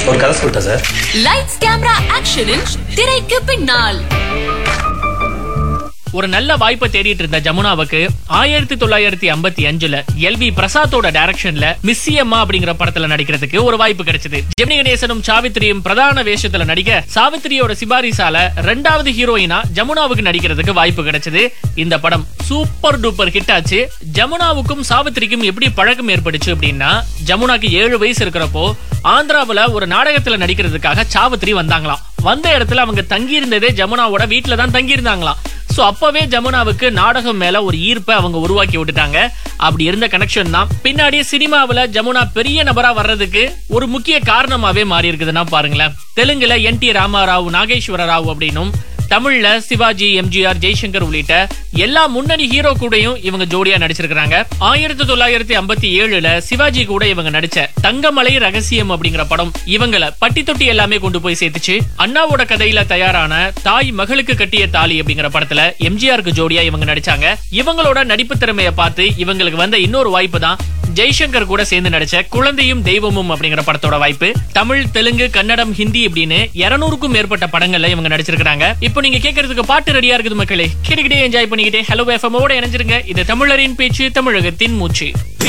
ஒரு கதை சொல்லிட்டேன் சார் லைட்ஸ் கேமரா ஆக்ஷனின் திரைக்கு பின்னால் ஒரு நல்ல வாய்ப்பை தேடிட்டு இருந்த ஜமுனாவுக்கு ஆயிரத்தி தொள்ளாயிரத்தி ஐம்பத்தி அஞ்சுல எல் வி பிரசாத்தோட டைரக்ஷன்ல மிஸ்ஸி அம்மா அப்படிங்கிற படத்துல நடிக்கிறதுக்கு ஒரு வாய்ப்பு கிடைச்சது ஜெமினி கணேசனும் சாவித்திரியும் பிரதான வேஷத்துல நடிக்க சாவித்திரியோட சிபாரிசால ரெண்டாவது ஹீரோயினா ஜமுனாவுக்கு நடிக்கிறதுக்கு வாய்ப்பு கிடைச்சது இந்த படம் சூப்பர் டூப்பர் ஹிட் ஆச்சு ஜமுனாவுக்கும் சாவித்திரிக்கும் எப்படி பழக்கம் ஏற்பட்டுச்சு அப்படின்னா ஜமுனாக்கு ஏழு வயசு இருக்கிறப்போ ஆந்திராவுல ஒரு நாடகத்துல நடிக்கிறதுக்காக சாவித்திரி வந்தாங்களாம் வந்த இடத்துல அவங்க தங்கி இருந்ததே ஜமுனாவோட வீட்டுல தான் தங்கி இருந்தாங்களாம் சோ அப்பவே ஜமுனாவுக்கு நாடகம் மேல ஒரு ஈர்ப்பை அவங்க உருவாக்கி விட்டுட்டாங்க அப்படி இருந்த கனெக்ஷன் தான் பின்னாடி சினிமாவுல ஜமுனா பெரிய நபரா வர்றதுக்கு ஒரு முக்கிய காரணமாவே மாறி இருக்குதுன்னா பாருங்களேன் தெலுங்குல என் டி ராமாராவ் நாகேஸ்வர ராவ் அப்படின்னும் தமிழ்ல சிவாஜி எம்ஜிஆர் ஜெய்சங்கர் உள்ளிட்ட எல்லா முன்னணி ஹீரோ கூடயும் இவங்க ஜோடியா நடிச்சிருக்காங்க ஆயிரத்தி தொள்ளாயிரத்தி ஐம்பத்தி ஏழுல சிவாஜி கூட இவங்க நடிச்ச தங்கமலை ரகசியம் அப்படிங்கிற படம் இவங்கள பட்டி தொட்டி எல்லாமே கொண்டு போய் சேர்த்துச்சு அண்ணாவோட கதையில தயாரான தாய் மகளுக்கு கட்டிய தாலி அப்படிங்கிற படத்துல எம்ஜிஆருக்கு ஜோடியா இவங்க நடிச்சாங்க இவங்களோட நடிப்பு திறமையை பார்த்து இவங்களுக்கு வந்த இன்னொரு வாய்ப்பு தான் ஜெய்சங்கர் கூட சேர்ந்து நடிச்ச குழந்தையும் தெய்வமும் அப்படிங்கிற படத்தோட வாய்ப்பு தமிழ் தெலுங்கு கன்னடம் ஹிந்தி இப்படின்னு இருநூறுக்கும் மேற்பட்ட படங்கள்ல இவங்க நடிச்சிருக்காங்க இப்போ நீங்க கேட்கறதுக்கு பாட்டு ரெடியா இருக்குது மக்களே கேட்டுக்கிட்டே என்ஜாய் பண்ணிக்கிட்டே ஹலோ எஃப்எம் ஓட இணைஞ்சிருங்க இது தமிழரின் பேச்சு தமிழகத்தின் மூச்சு